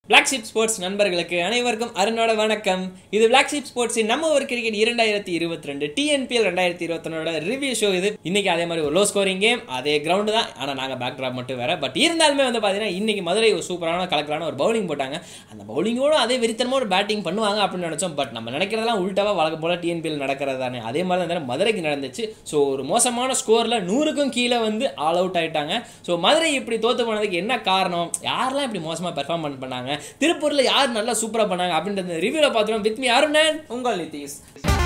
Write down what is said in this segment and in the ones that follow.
black ship sports நண்பர்களுக்கு அனைவருக்கும் அருணோட வணக்கம் இது பிளாக் ஷிப் ஸ்போர்ட்ஸின் நம்ம ஒரு கிரிக்கெட் இரண்டாயிரத்தி இருபத்தி ரெண்டு டிஎன்பிஎல் ரெண்டாயிரத்தி இருபத்தொன்னோட ரிவ்யூ ஷோ இது இன்னைக்கு அதே மாதிரி ஒரு லோ ஸ்கோரிங் கேம் அதே கிரவுண்டு தான் ஆனால் நாங்கள் பேக் ட்ராப் மட்டும் வேற பட் இருந்தாலுமே வந்து பார்த்தீங்கன்னா இன்னைக்கு மதுரை ஒரு சூப்பரான கலக்கலான ஒரு பவுலிங் போட்டாங்க அந்த பவுலிங்கோட அதே வெறித்தனமாக ஒரு பேட்டிங் பண்ணுவாங்க அப்படின்னு நினச்சோம் பட் நம்ம நினைக்கிறதெல்லாம் உள்டாவா வழக்கம் போல டிஎன்பிஎல் நடக்கிறது தானே அதே மாதிரி தான் மதுரைக்கு நடந்துச்சு ஸோ ஒரு மோசமான ஸ்கோரில் நூறுக்கும் கீழே வந்து ஆல் அவுட் ஆயிட்டாங்க ஸோ மதுரை இப்படி தோத்து போனதுக்கு என்ன காரணம் யாரெல்லாம் இப்படி மோசமாக பெர்ஃபார்ம் பண்ணாங்க திருப்பூர்ல யார் நல்லா சூப்பரா பண்ணாங்க அப்படின்றது ரிவ்யூல பார்த்துருவோம் வித் மீ அருணன் உங்கள் நிதிஷ்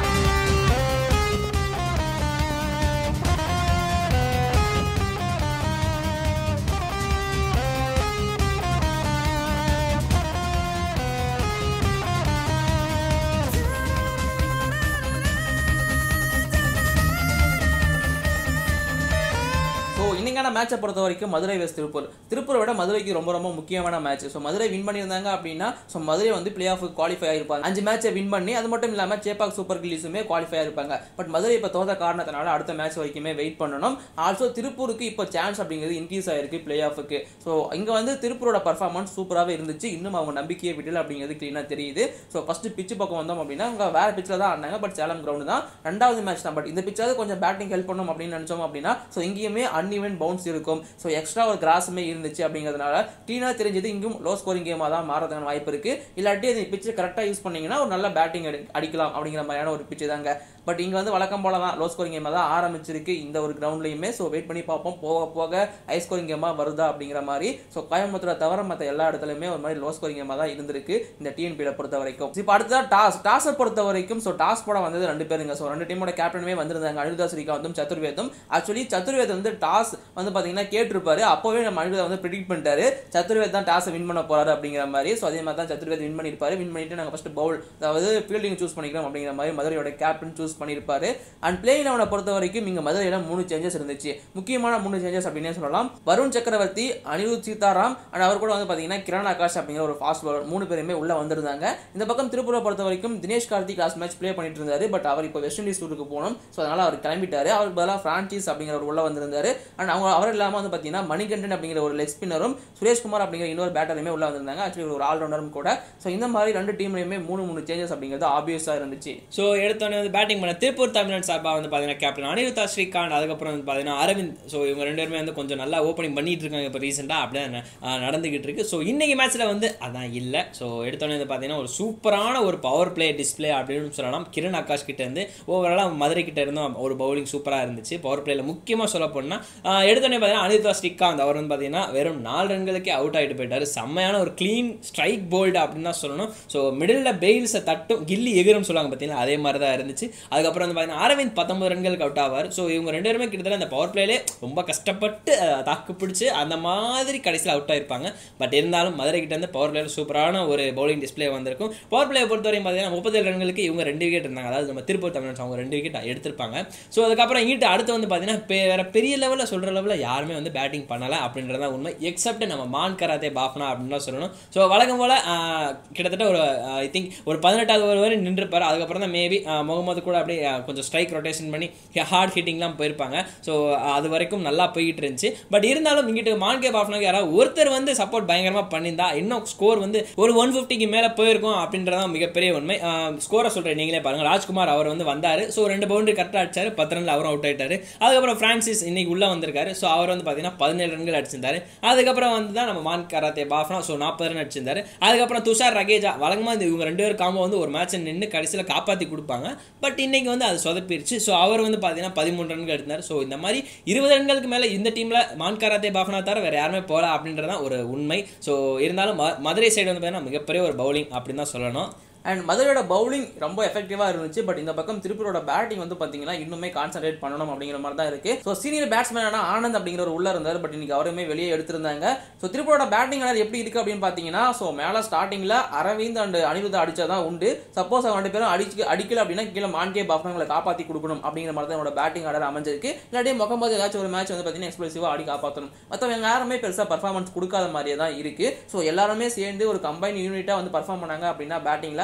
ஸோ இன்னைக்கான மேட்சை பொறுத்த வரைக்கும் மதுரை வெஸ்ட் திருப்பூர் திருப்பூரை விட மதுரைக்கு ரொம்ப ரொம்ப முக்கியமான மேட்ச் ஸோ மதுரை வின் பண்ணியிருந்தாங்க அப்படின்னா ஸோ மதுரை வந்து பிளே ஆஃப் குவாலிஃபை ஆயிருப்பாங்க அஞ்சு மேட்சை வின் பண்ணி அது மட்டும் இல்லாமல் சேப்பாக் சூப்பர் கில்லிஸுமே குவாலிஃபை ஆயிருப்பாங்க பட் மதுரை இப்போ தோத்த காரணத்தினால அடுத்த மேட்ச் வரைக்குமே வெயிட் பண்ணணும் ஆல்சோ திருப்பூருக்கு இப்போ சான்ஸ் அப்படிங்கிறது இன்க்ரீஸ் ஆயிருக்கு பிளே ஆஃபுக்கு ஸோ இங்கே வந்து திருப்பூரோட பர்ஃபார்மன்ஸ் சூப்பராகவே இருந்துச்சு இன்னும் அவங்க நம்பிக்கையை விடல அப்படிங்கிறது க்ளீனாக தெரியுது ஸோ ஃபர்ஸ்ட் பிச்சு பக்கம் வந்தோம் அப்படின்னா அவங்க வேற பிச்சில் தான் ஆடினாங்க பட் சேலம் கிரவுண்ட் தான் ரெண்டாவது மேட்ச் தான் பட் இந்த பிச்சாவது கொஞ்சம் பேட்டிங் ஹெல்ப் பண்ணும் அப்படின்னு நினச்சோம் அப்படின்னா ஸோ இங்கேயுமே அன்இவன் பவுன்ஸ் இருக்கும் ஸோ எக்ஸ்ட்ரா ஒரு கிராஸுமே இருந்துச்சு அப்படிங்கிறதுனால க்ளீனாக தெரிஞ்சது இங்கும் லோ ஸ்கோரிங் கேமாக தான் மாறதுக்கான வாய்ப்பு இருக்கு இல்லாட்டி அது பிச்சு கரெக்டாக யூஸ் பண்ணீங்கன்னா ஒரு நல்ல பேட்டிங் அடிக்கலாம் அப்படிங்கிற மாதிரியான ஒரு பிச்சு தாங்க பட் இங்கே வந்து வழக்கம் போல தான் லோ ஸ்கோரிங் கேமாக தான் ஆரம்பிச்சிருக்கு இந்த ஒரு கிரவுண்ட்லையுமே ஸோ வெயிட் பண்ணி பார்ப்போம் போக போக ஹை ஸ்கோரிங் கேமாக வருதா அப்படிங்கிற மாதிரி ஸோ கோயம்புத்தூரை தவிர மற்ற எல்லா இடத்துலையுமே ஒரு மாதிரி லோ ஸ்கோரிங் கேமாக தான் இருந்திருக்கு இந்த டிஎன்பியில் பொறுத்த வரைக்கும் இப்போ அடுத்ததான் டாஸ் டாஸை பொறுத்த வரைக்கும் ஸோ டாஸ் போட வந்தது ரெண்டு பேருங்க ஸோ ரெண்டு டீமோட கேப்டனுமே வந்திருந்தாங்க அனிருதா ஸ்ரீகாந்தும் சதுர்வேதும் ஆக்சுவலி சதுர்வேத் வந்து டாஸ் வந்து பார்த்தீங்கன்னா கேட்டிருப்பாரு அப்போவே நம்ம அனிருதா வந்து ப்ரிடிக்ட் பண்ணிட்டாரு சதுர்வேத் தான் டாஸை வின் பண்ண போறாரு அப்படிங்கிற மாதிரி ஸோ அதே மாதிரி தான் சதுர்வேத் வின் பண்ணியிருப்பாரு வின் பண்ணிட்டு நாங்கள் ஃபர்ஸ்ட் பவுல் அதாவது ஃபீல்டிங் சூஸ் பண்ணிக்கிறோம் அப்படிங்கிற மாதிரி மதுரையோட கேப்டன் சூஸ் பண்ணியிருப்பாரு அண்ட் பிளேயிங் லெவனை பொறுத்த வரைக்கும் இங்கே மதுரையில் மூணு சேஞ்சஸ் இருந்துச்சு முக்கியமான மூணு சேஞ்சஸ் அப்படின்னே சொல்லலாம் வருண் சக்கரவர்த்தி அனிருத் சீதாராம் அண்ட் அவர் கூட வந்து பார்த்தீங்கன்னா கிரண் ஆகாஷ் அப்படிங்கிற ஒரு ஃபாஸ்ட் பவுலர் மூணு பேருமே உள்ள வந்திருந்தாங்க இந்த பக்கம் திருப்பூரை பொறுத்த வரைக்கும் Dinesh Karthik last match play பண்ணிட்டு இருந்தாரு பட் அவர் இப்போ வெஸ்ட் இண்டீஸ் டூருக்கு போகணும் ஸோ அதனால அவர் கிளம்பிட்டாரு அவர் பதிலாக பிரான்சிஸ் அப்படிங்கிற ஒரு உள்ள வந்திருந்தாரு அண்ட் அவங்க அவர் இல்லாமல் வந்து பார்த்தீங்கன்னா மணிகண்டன் அப்படிங்கிற ஒரு லெக் ஸ்பின்னரும் சுரேஷ்குமார் அப்படிங்கிற இன்னொரு பேட்டருமே உள்ள வந்திருந்தாங்க ஆக்சுவலி ஒரு ஆல்ரவுண்டரும் கூட ஸோ இந்த மாதிரி ரெண்டு டீம்லையுமே மூணு மூணு சேஞ்சஸ் அப்படிங்கிறது ஆப்வியஸாக இருந்துச்சு ஸோ எடுத்தோடனே வந்து பேட்டிங் பண்ண திருப்பூர் தமிழ்நாடு சார்பாக வந்து பார்த்தீங்கன்னா கேப்டன் அனிருத்தா ஸ்ரீகாந்த் அதுக்கப்புறம் வந்து பார்த்தீங்கன்னா அரவிந்த் ஸோ இவங்க ரெண்டு பேருமே வந்து கொஞ்சம் நல்லா ஓப்பனிங் பண்ணிட்டு இருக்காங்க இப்போ ரீசெண்டாக அப்படியே ந- ஆஹ் நடந்துகிட்டு இருக்கு ஸோ இன்னைக்கு மேட்ச்சில் வந்து அதான் இல்லை ஸோ எடுத்தோடனே வந்து பார்த்தீங்கன்னா ஒரு சூப்பரான ஒரு பவர் பிளே டிஸ்ப்ளே அப்படின்னு சொல்லலாம் கிரண் ஆகாஷ் கிட்ட இருந்து ஓவராலாக மதுரை கிட்ட இருந்தும் ஒரு பவுலிங் சூப்பராக இருந்துச்சு பவர் பிளேல முக்கியமாக சொல்ல போனால் எடுத்தோடனே பார்த்தீங்கன்னா அனிருத்தா ஸ்ரீகாந்த் அவர் வந்து பார்த்தீங்கன்னா வெறும் நாலு ரன்களுக்கே அவுட் ஆகிட்டு போயிட்டாரு செம்மையான ஒரு க்ளீன் ஸ்ட்ரைக் போல்டு அப்படின்னு தான் சொல்லணும் ஸோ மிடில் பெயில்ஸை தட்டும் கில்லி எகிரும் சொல்லுவாங்க பார்த்தீங்கன்னா அதே மாதிரி தான் இருந்துச்சு அதுக்கப்புறம் வந்து பார்த்தீங்கன்னா அரவிந்த் பத்தொன்பது ரன்களுக்கு அவுட் ஆவார் ஸோ இவங்க ரெண்டு பேருமே கிட்டத்தட்ட அந்த பவர் பிளேலே ரொம்ப கஷ்டப்பட்டு அஹ், தாக்கு பிடிச்சி அந்த மாதிரி கடைசியில் அவுட் ஆயிருப்பாங்க பட் இருந்தாலும் மதுரை கிட்ட இருந்து பவர் பிளேல சூப்பரான ஒரு பவுலிங் டிஸ்ப்ளே வந்திருக்கும் பவர் பிளேயை பொறுத்தவரையும் பார்த்தீங்கன்னா முப்பத்தேழு ரன்களுக்கு இவங்க ரெண்டு விக்கெட் இருந்தாங்க அதாவது நம்ம திருப்பூர் தமிழ்நாடு அவங்க ரெண்டு விக்கெட் எடுத்திருப்பாங்க ஸோ அதுக்கப்புறம் இங்கிட்டு அடுத்து வந்து பார்த்தீங்கன்னா பெ- வேற பெரிய லெவலில் சொல்கிற லெவலில் யாருமே வந்து பேட்டிங் பண்ணலை அப்படின்றத உண்மை எக்ஸப்ட் நம்ம மான் கராத்தே பாஃப்னா அப்படின்னு தான் சொல்லணும் ஸோ வழக்கம் போல் கிட்டத்தட்ட ஒரு ஐ திங்க் ஒரு பதினெட்டாவது ஒரு வரை நின்றுப்பார் அதுக்கப்புறம் தான் மேபி முகமது கூட அப்படியே ஆஹ், கொஞ்சம் ஸ்ட்ரைக் ரொட்டேஷன் பண்ணி ஹார்ட் ஹிட்டிங்லாம் போயிருப்பாங்க ஸோ அது வரைக்கும் நல்லா போயிட்டு இருந்துச்சு பட் இருந்தாலும் இங்கிட்டு மான்கே பாஃப்னாக்கு யாராவது ஒருத்தர் வந்து சப்போர்ட் பயங்கரமாக பண்ணியிருந்தா இன்னும் ஸ்கோர் வந்து ஒரு ஒன் ஃபிஃப்டிக்கு மேலே போயிருக்கும் அப்படின்றதான் மிகப்பெரிய உண்மை ஸ்கோரை சொல்கிறேன் நீங்களே பாருங்க ராஜ்குமார் அவர் வந்து வந்தார் ஸோ ரெண்டு பவுண்டரி கரெக்டாக அடிச்சாரு பத்து ரன்ல அவரும் அவுட் ஆயிட்டாரு அதுக்கப்புறம் பிரான்சிஸ் இன்னைக்கு உள்ள வந்திருக்காரு ஸோ அவர் வந்து பார்த்தீங்கன்னா பதினேழு ரன்கள் அடிச்சிருந்தாரு அதுக்கப்புறம் வந்து தான் நம்ம மான் கராத்தே பாஃப்னா ஸோ நாற்பது ரன் அடிச்சிருந்தாரு அதுக்கப்புறம் துஷார் ரகேஜா வழக்கமாக இந்த இவங்க ரெண்டு பேரும் காம்போ வந்து ஒரு மேட்ச் நின்று கடைசியில் காப்பாற்றி கொடுப்பாங்க பட் இன்னைக்கு வந்து அது சொதப்பிருச்சு ஸோ அவர் வந்து பார்த்தீங்கன்னா பதிமூணு ரன்கள் எடுத்தார் ஸோ இந்த மாதிரி இருபது ரன்களுக்கு மேலே இந்த டீமில் மான் கராத்தே பாஃப்னா தவிர வேற யாருமே போகல அப்படின்றதான் ஒரு உண்மை ஸோ இருந்தாலும் ம- மதுரை சைடு வந்து பார்த்தீங்கன்னா மிகப்பெரிய ஒரு பவுலிங் அப்படின்னு தான் சொல்லணும் அண்ட் மதுரையோட பவுலிங் ரொம்ப எஃபெக்டிவாக இருந்துச்சு பட் இந்த பக்கம் திருப்பூரோட பேட்டிங் வந்து பார்த்தீங்கன்னா இன்னுமே கான்சன்ட்ரேட் பண்ணணும் அப்படிங்கிற மாதிரி தான் இருக்கு ஸோ சீனியர் பேட்ஸ்மேனான ஆனந்த் அப்படிங்கிற ஒரு உள்ள இருந்தார் பட் இன்னைக்கு அவருமே வெளியே எடுத்திருந்தாங்க ஸோ திருப்பூரோட பேட்டிங் எப்படி இருக்கு அப்படின்னு பார்த்தீங்கன்னா ஸோ மேலே ஸ்டார்டிங்கில் அரவிந்த் அண்ட் அனிருத்தா அடிச்சதான் உண்டு சப்போஸ் அவங்க ரெண்டு பேரும் அடிச்சு அடிக்கல அப்படின்னா கீழே மான்கே பாஃப்னங்களை காப்பாற்றி கொடுக்கணும் அப்படிங்கிற மாதிரி தான் என்னோட பேட்டிங் ஆர்டர் அமைஞ்சிருக்கு இல்லாட்டி முகமது ஏதாச்சும் ஒரு மேட்ச் வந்து பார்த்தீங்கன்னா எக்ஸ்ப்ளசிவாக ஆடி காப்பாற்றணும் மற்றவங்க யாருமே பெருசாக பர்ஃபார்மன்ஸ் கொடுக்காத மாதிரியே தான் இருக்கு ஸோ எல்லாருமே சேர்ந்து ஒரு கம்பைன் யூனிட்டாக வந்து பர்ஃபார்ம் பண்ணாங்க அப்படின்னா பேட்டிங்கில்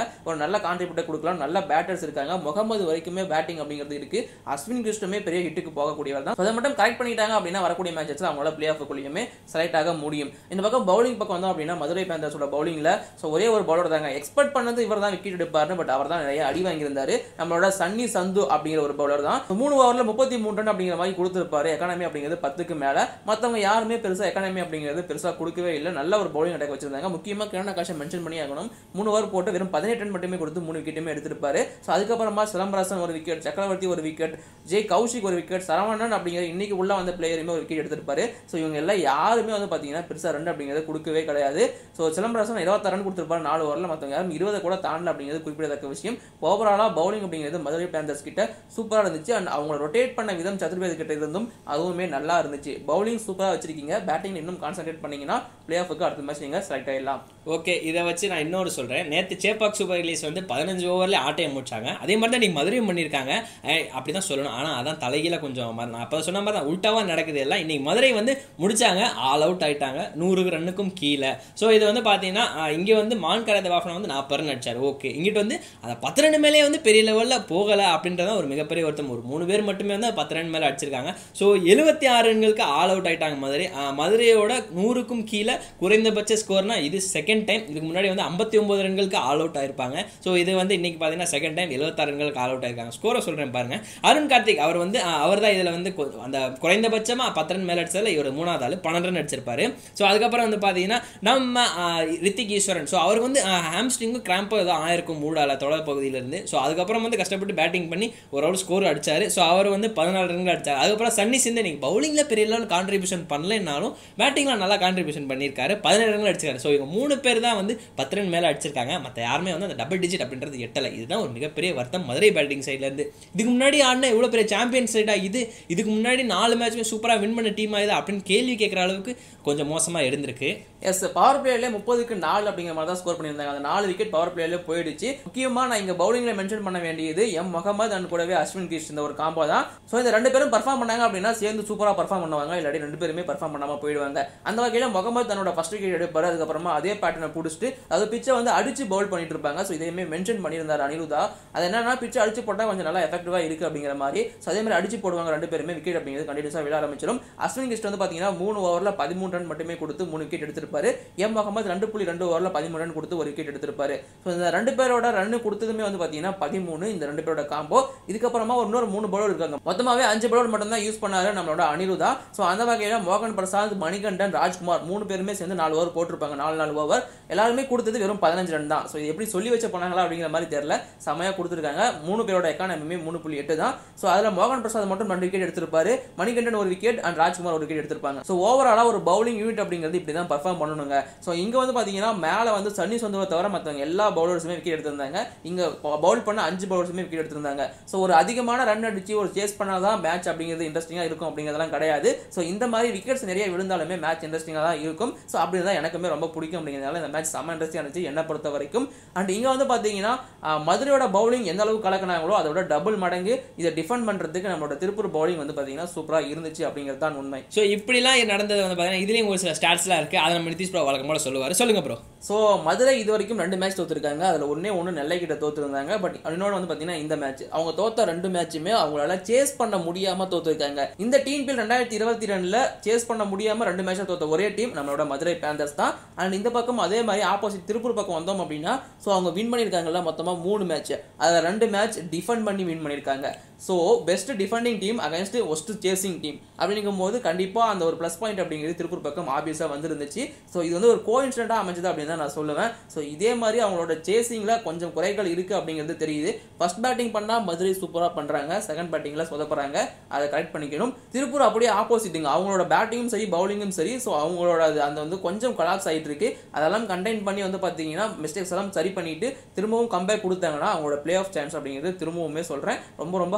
ஒரு நல்ல கான்ட்ரிபியூட்டர் கொடுக்கலாம் நல்ல பேட்டர்ஸ் இருக்காங்க முகமது வரைக்குமே பேட்டிங் அப்படிங்கிறது இருக்கு அஸ்வின் கிருஷ்ணமே பெரிய ஹிட்டுக்கு போகக்கூடியவர் தான் So அதை மட்டும் கரெக்ட் பண்ணிட்டாங்க அப்படின்னா வரக்கூடிய மேட்சஸ்ல அவங்களால பிளே ஆஃப் குள்ளியுமே செலக்ட் ஆக முடியும் இந்த பக்கம் பவுலிங் பக்கம் வந்தோம் அப்படின்னா மதுரை பேந்தர்ஸோட பவுலிங்ல ஸோ ஒரே ஒரு பவுலர் தாங்க எக்ஸ்பெக்ட் பண்ணது இவர் தான் விக்கெட் எடுப்பாருன்னு பட் அவர் தான் நிறைய அடி வாங்கியிருந்தாரு நம்மளோட சன்னி சந்து அப்படிங்கிற ஒரு பவுலர் தான் So மூணு ஓவர்ல முப்பத்தி மூணு ரன் அப்படிங்கிற மாதிரி கொடுத்திருப்பாரு எக்கானமி அப்படிங்கிறது பத்துக்கு மேல மத்தவங்க யாருமே பெருசா எக்கானமி அப்படிங்கிறது பெருசா கொடுக்கவே இல்லை நல்ல ஒரு பவுலிங் அட்டாக் வச்சிருந்தாங்க முக்கியமா கிரண் ஆகாஷம் மென்ஷன் பண்ணி ஆகணும் மூணு ஓவர் போட்டு வெறும் பதினெட்டு ரன் மட்டுமே கொடுத்து மூணு விக்கெட்டுமே எடுத்திருப்பாரு ஸோ அதுக்கப்புறமா சிலம்பரசன் ஒரு விக்கெட் சக்கரவர்த்தி ஒரு விக்கெட் ஜெய் கௌஷிக் ஒரு விக்கெட் சரவணன் அப்படிங்கிற இன்னைக்கு உள்ள வந்த பிளேயருமே ஒரு விக்கெட் எடுத்திருப்பாரு ஸோ இவங்க எல்லாம் யாருமே வந்து பாத்தீங்கன்னா பெருசா ரன் அப்படிங்கிறது கொடுக்கவே கிடையாது ஸோ சிலம்பரசன் இருபத்தாறு ரன் கொடுத்திருப்பாரு நாலு ஓவரில் மற்றவங்க யாரும் இருபதை கூட தாண்டல அப்படிங்கிறது குறிப்பிடத்தக்க விஷயம் ஓவராலாக பவுலிங் அப்படிங்கிறது மதுரை பேந்தர்ஸ் கிட்ட சூப்பராக இருந்துச்சு அண்ட் அவங்கள ரொட்டேட் பண்ண விதம் சதுர்வேது கிட்ட இருந்தும் அதுவுமே நல்லா இருந்துச்சு பவுலிங் சூப்பராக வச்சிருக்கீங்க பேட்டிங் இன்னும் கான்சென்ட்ரேட் பண்ணீங்கன்னா பிளே ஆஃபுக்கு அடுத்த மேட்ச் நீங்கள் செலக்ட் ஆயிடலாம் ஓகே இதை வச்சு நான் இன்னொரு சொல்கிறேன் நேற்று சேப்பாக் சூப்பர் ரிலீஸ் வந்து பதினஞ்சு ஓவரில் ஆட்டையை முடிச்சாங்க அதே மாதிரி தான் நீங்கள் மதுரையும் பண்ணியிருக்காங்க அப்படி தான் சொல்லணும் ஆனால் அதான் தலைகீழ கொஞ்சம் ம- நான் அப்போ சொன்ன மாதிரி தான் உல்ட்டாவாக நடக்குது எல்லாம் இன்னைக்கு மதுரை வந்து முடிச்சாங்க ஆல் அவுட் ஆயிட்டாங்க நூறு ரன்னுக்கும் கீழே ஸோ இது வந்து பார்த்தீங்கன்னா இங்கே வந்து மான் கரத வாகனம் வந்து நாற்பது ரன் அடிச்சார் ஓகே இங்கிட்டு வந்து அந்த பத்து ரன் மேலே வந்து பெரிய லெவலில் போகலை அப்படின்றத ஒரு மிகப்பெரிய வருத்தம் ஒரு மூணு பேர் மட்டுமே வந்து பத்து ரன் மேலே அடிச்சிருக்காங்க ஸோ எழுபத்தி ஆறு ரன்களுக்கு ஆல் அவுட் ஆயிட்டாங்க மதுரை ஆஹ் மதுரையோட நூறுக்கும் கீழே குறைந்தபட்ச ஸ்கோர்னா இது செகண்ட் டைம் இதுக்கு முன்னாடி வந்து ஐம்பத்தி ஒன்பது ரன்களுக்கு ஆல் அவுட் ஆயிருப்பாங்க ஸோ இது வந்து இன்னைக்கு பார்த்தீங்கன்னா செகண்ட் டைம் எழுபத்தாறு ரன்களுக்கு ஆல் அவுட் ஆயிருக்காங்க ஸ்கோரை சொல்கிறேன் பாருங்க அருண் கார்த்திக் அவர் வந்து அவர் தான் இதில் வந்து கொ- அந்த குறைந்தபட்சமாக பத்து ரன் மேலே அடிச்சதில் இவர் மூணாவது ஆள் பன்னெண்டு ரன் அடிச்சிருப்பாரு ஸோ அதுக்கப்புறம் வந்து பார்த்தீங்கன்னா நம்ம ஆஹ், ரித்திக் ஈஸ்வரன் ஸோ அவர் வந்து ஹாம்ஸ்ட்ரிங்கும் கிராம்போ ஏதோ ஆயிருக்கும் மூடால தொடர் பகுதியிலிருந்து ஸோ அதுக்கப்புறம் வந்து கஷ்டப்பட்டு பேட்டிங் பண்ணி ஒரு அவுட் ஸ்கோர் அடிச்சாரு ஸோ அவர் வந்து பதினாலு ரன்கள் அடிச்சார் அதுக்கப்புறம் சன்னி சிந்து இன்னைக்கு பவுலிங்கில் பெரிய லெவல் கான்ட்ரிபியூஷன் பண்ணலைன்னாலும் பேட்டிங்கில் நல்லா கான்ட்ரிபியூஷன் பண்ணியிருக்காரு பதினேழு ரன்கள் அடிச்சிருக்காரு ஸோ இவங்க மூணு பேர் தான் வந்து பத்து ரன் மேலே அடிச்சிருக்காங்க மற்ற யாருமே வந்து அந்த டபுள் டிஜிட் அப்படின்றது எட்டலை இதுதான் ஒரு மிகப்பெரிய வருத்தம் மதுரை பேட்டிங் சைட்லேருந்து இதுக்கு முன்னாடி ஆடின இவ்வளோ பெரிய சாம்பியன் சைடா இது இதுக்கு முன்னாடி நாலு மேட்ச்மே சூப்பராக வின் பண்ண டீம் இது அப்படின்னு கேள்வி கேட்குற அளவுக்கு கொஞ்சம் மோசமாக இருந்திருக்கு எஸ் பவர் பிளேல முப்பதுக்கு நாலு அப்படிங்கிற மாதிரி தான் ஸ்கோர் பண்ணியிருந்தாங்க அந்த நாலு விக்கெட் பவர் பிளேல போயிடுச்சு முக்கியமா நான் இங்க பவுலிங்ல மென்ஷன் பண்ண வேண்டியது எம் முகமது அண்ட் கூடவே அஸ்வின் கிஷ் இந்த ஒரு காம்போ தான் ஸோ இந்த ரெண்டு பேரும் பர்ஃபார்ம் பண்ணாங்க அப்படின்னா சேர்ந்து சூப்பரா பர்ஃபார்ம் பண்ணுவாங்க இல்லாட்டி ரெண்டு பேருமே பர்ஃபார்ம் பண்ணாம போயிடுவாங்க அந்த வகையில முகமது தன்னோட ஃபர்ஸ்ட் விக்கெட் எடுப்பாரு அதுக்கப்புறமா அதே பேட்டர்னை பிடிச்சிட்டு அது பிச்சை வந்து அடிச்சு பவுல் பண்ணிட்டு இருப்பாங்க ஸோ இதையுமே மென்ஷன் பண்ணியிருந்தாரு அனிருதா அது என்னன்னா பிச்சை அடிச்சு போட்டா கொஞ்சம் நல்லா எஃபெக்டிவா இருக்கு அப்படிங்கிற மாதிரி ஸோ அதே மாதிரி அடிச்சு போடுவாங்க ரெண்டு பேருமே விக்கெட் அப்படிங்கிறது கண்டினியூஸா விழ ஆரம்பிச்சிடும் அஸ்வின் கிஷ் வந்து பாத்தீங்கன்னா மூணு ஓவர்ல பதிமூணு ரன் மட்டுமே கொடுத்து மூணு விக்கெட் எடுத்திருப்பாரு எம் முகமது ரெண்டு புள்ளி ரெண்டு ஓவரில் பதிமூணு ரன் கொடுத்து ஒரு விக்கெட் எடுத்திருப்பாரு ஸோ இந்த ரெண்டு பேரோட ரன் கொடுத்ததுமே வந்து பார்த்தீங்கன்னா பதிமூணு இந்த ரெண்டு பேரோட காம்போ இதுக்கப்புறமா ஒரு இன்னொரு மூணு பவுலர் இருக்காங்க மொத்தமாகவே அஞ்சு பவுலர் மட்டும் தான் யூஸ் பண்ணாரு நம்மளோட அனிருதா ஸோ அந்த வகையில் மோகன் பிரசாத் மணிகண்டன் ராஜ்குமார் மூணு பேருமே சேர்ந்து நாலு ஓவர் போட்டிருப்பாங்க நாலு நாலு ஓவர் எல்லாருமே கொடுத்தது வெறும் பதினஞ்சு ரன் தான் ஸோ இது எப்படி சொல்லி வச்ச போனாங்களா அப்படிங்கிற மாதிரி தெரியல செமையாக கொடுத்துருக்காங்க மூணு பேரோட எக்கானமியுமே மூணு புள்ளி எட்டு தான் ஸோ அதில் மோகன் பிரசாத் மட்டும் ரெண்டு விக்கெட் எடுத்திருப்பாரு மணிகண்டன் ஒரு விக்கெட் அண்ட் ராஜ்குமார் ஒரு விக்கெட் எடுத்திருப்பாங்க ஸோ ஓவராலாக ஒரு பவுலிங் யூனிட் அப்படிங்கிறது இப்படி தான் பர்ஃபார்ம் பண்ணணுங்க ஸோ இங்கே வந்து பார்த்தீங்கன்னா மேலே வந்து சன்னி சொந்தவை தவிர மற்றவங்க எல்லா பவுலர்ஸுமே விக்கெட் எடுத்திருந்தாங்க இங்கே பவுல் பண்ண அஞ்சு பவுலர்ஸுமே விக்கெட் எடுத்திருந்தாங்க ஸோ ஒரு அதிகமான ரன் அடிச்சு ஒரு சேஸ் பண்ணாதான் மேட்ச் அப்படிங்கிறது இன்ட்ரெஸ்டிங்காக இருக்கும் அப்படிங்கிறதெல்லாம் கிடையாது ஸோ இந்த மாதிரி விக்கெட்ஸ் நிறைய விழுந்தாலுமே மேட்ச் இன்ட்ரெஸ்டிங்காக தான் இருக்கும் ஸோ அப்படி தான் எனக்குமே ரொம்ப பிடிக்கும் அப்படிங்கிறதுனால இந்த மேட்ச் செம்ம இன்ட்ரெஸ்டிங்காக இருந்துச்சு என்னை பொறுத்த வரைக்கும் அண்ட் இங்கே வந்து பார்த்தீங்கன்னா ஆஹ், மதுரையோட பவுலிங் எந்த அளவுக்கு கலக்கினாங்களோ அதோட டபுள் மடங்கு இதை டிஃபெண்ட் பண்ணுறதுக்கு நம்மளோட திருப்பூர் பவுலிங் வந்து பார்த்தீங்கன்னா சூப்பராக இருந்துச்சு அப்படிங்கிறது தான் உண்மை ஸோ இப்படிலாம் நடந்தது வந்து பார்த்தீங்கன்னா இதுலேயும் ஒரு சில ஸ்டாட்ஸ்லாம் இருக்குது அதை நம்ம நிதிஷ் ப்ரோ வழக்கம் போல சொல்லுவார் சொல்லுங்க ப்ரோ ஸோ மதுரை இது வரைக்கும் ரெண்டு மேட்ச் தோத்துருக்காங்க அதில் ஒண்ணே ஒன்று நெல்லை கிட்ட தோத்துருந்தாங்க பட் இன்னொன்று வந்து பார்த்தீங்கன்னா இந்த மேட்ச் அவங்க தோத்த ரெண்டு மேட்சுமே அவங்களால சேஸ் பண்ண முடியாம தோத்துருக்காங்க இந்த டீம் பில் ரெண்டாயிரத்தி இருபத்தி ரெண்டுல சேஸ் பண்ண முடியாம ரெண்டு மேட்சை தோத்த ஒரே டீம் நம்மளோட மதுரை பேந்தர்ஸ் தான் அண்ட் இந்த பக்கம் அதே மாதிரி ஆப்போசிட் திருப்பூர் பக்கம் வந்தோம் அப்படின்னா ஸோ அவங்க வின் பண்ணியிருக்காங்கல்ல மொத்தமாக மூணு மேட்ச் அதில் ரெண்டு மேட்ச் டிஃபெண்ட் பண்ணி வின் பண்ணியிருக்காங்க so best defending team against worst chasing team அப்படிங்கும் போது கண்டிப்பாக அந்த ஒரு ப்ளஸ் பாயிண்ட் அப்படிங்கிறது திருப்பூர் பக்கம் ஆபியஸாக வந்துருந்துச்சு ஸோ இது வந்து ஒரு கோ இன்சிடென்ட்டாக அமைஞ்சது அப்படின்னு தான் நான் சொல்லுவேன் ஸோ இதே மாதிரி அவங்களோட சேசிங்கில் கொஞ்சம் குறைகள் இருக்குது அப்படிங்கிறது தெரியுது ஃபர்ஸ்ட் பேட்டிங் பண்ணால் மதுரை சூப்பராக பண்ணுறாங்க செகண்ட் பேட்டிங்கில் சொதப்புறாங்க அதை கரெக்ட் பண்ணிக்கணும் திருப்பூர் அப்படியே ஆப்போசிட்டுங்க அவங்களோட பேட்டிங்கும் சரி பவுலிங்கும் சரி ஸோ அவங்களோட அது அந்த வந்து கொஞ்சம் கொலாப்ஸ் ஆகிட்டு இருக்கு அதெல்லாம் கண்டெயின் பண்ணி வந்து பார்த்தீங்கன்னா மிஸ்டேக்ஸ் எல்லாம் சரி பண்ணிட்டு திரும்பவும் கம்பேக் கொடுத்தாங்கன்னா அவங்களோட பிளே ஆஃப் சான்ஸ் அப்படிங்கிறது திரும்பவுமே சொல்கிறேன் ரொம்ப ரொம்ப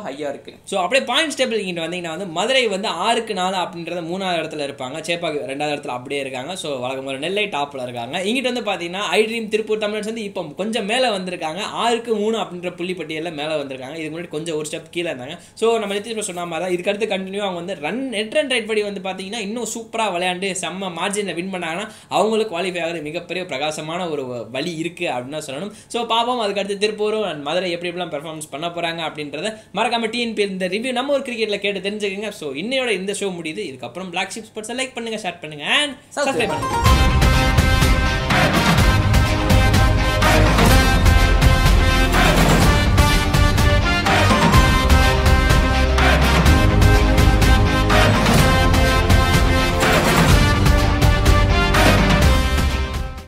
ஹையா இருக்கு ஸோ அப்படியே பாயிண்ட்ஸ் டேபிள் இங்கிட்ட வந்தீங்கன்னா வந்து மதுரை வந்து ஆறுக்கு நாலு அப்படின்றத மூணாவது இடத்துல இருப்பாங்க சேப்பாக்கு ரெண்டாவது இடத்துல அப்படியே இருக்காங்க ஸோ வழக்கம் ஒரு நெல்லை டாப்பில் இருக்காங்க இங்கிட்ட வந்து பார்த்தீங்கன்னா ஐ ட்ரீம் திருப்பூர் தமிழ்ஸ் வந்து இப்போ கொஞ்சம் மேலே வந்திருக்காங்க ஆறுக்கு மூணு அப்படின்ற புள்ளி பட்டியலில் மேலே வந்திருக்காங்க இதுக்கு முன்னாடி கொஞ்சம் ஒரு ஸ்டெப் கீழே இருந்தாங்க ஸோ நம்ம நிதிஷ் சொன்ன மாதிரி தான் இதுக்கு அடுத்து கண்டினியூ அவங்க வந்து ரன் நெட் ரன் ரைட் படி வந்து பார்த்தீங்கன்னா இன்னும் சூப்பராக விளையாண்டு செம்ம மார்ஜினில் வின் பண்ணாங்கன்னா அவங்களுக்கு குவாலிஃபை ஆகிற மிகப்பெரிய பிரகாசமான ஒரு வழி இருக்குது அப்படின்னு தான் சொல்லணும் ஸோ பாப்போம் அதுக்கடுத்து திருப்பூரும் and மதுரை எப்படி எப்படிலாம் பெர்ஃபார்மன்ஸ் பண்ண போகிறாங்க அப்படின்றத மறக்காம டிஎன்பி இந்த ரிவ்யூ நம்ம ஒரு கிரிக்கெட்டில் கேட்டு தெரிஞ்சுக்கங்க ஸோ இன்னையோட இந்த ஷோ முடியுது இதுக்கப்புறம் பிளாக் ஷிப் ஸ்போர்ட்ஸை லைக் பண்ணுங்க ஷேர் பண்ணுங்க அண்ட் சப்ஸ்கிரைப் பண்ணுங்க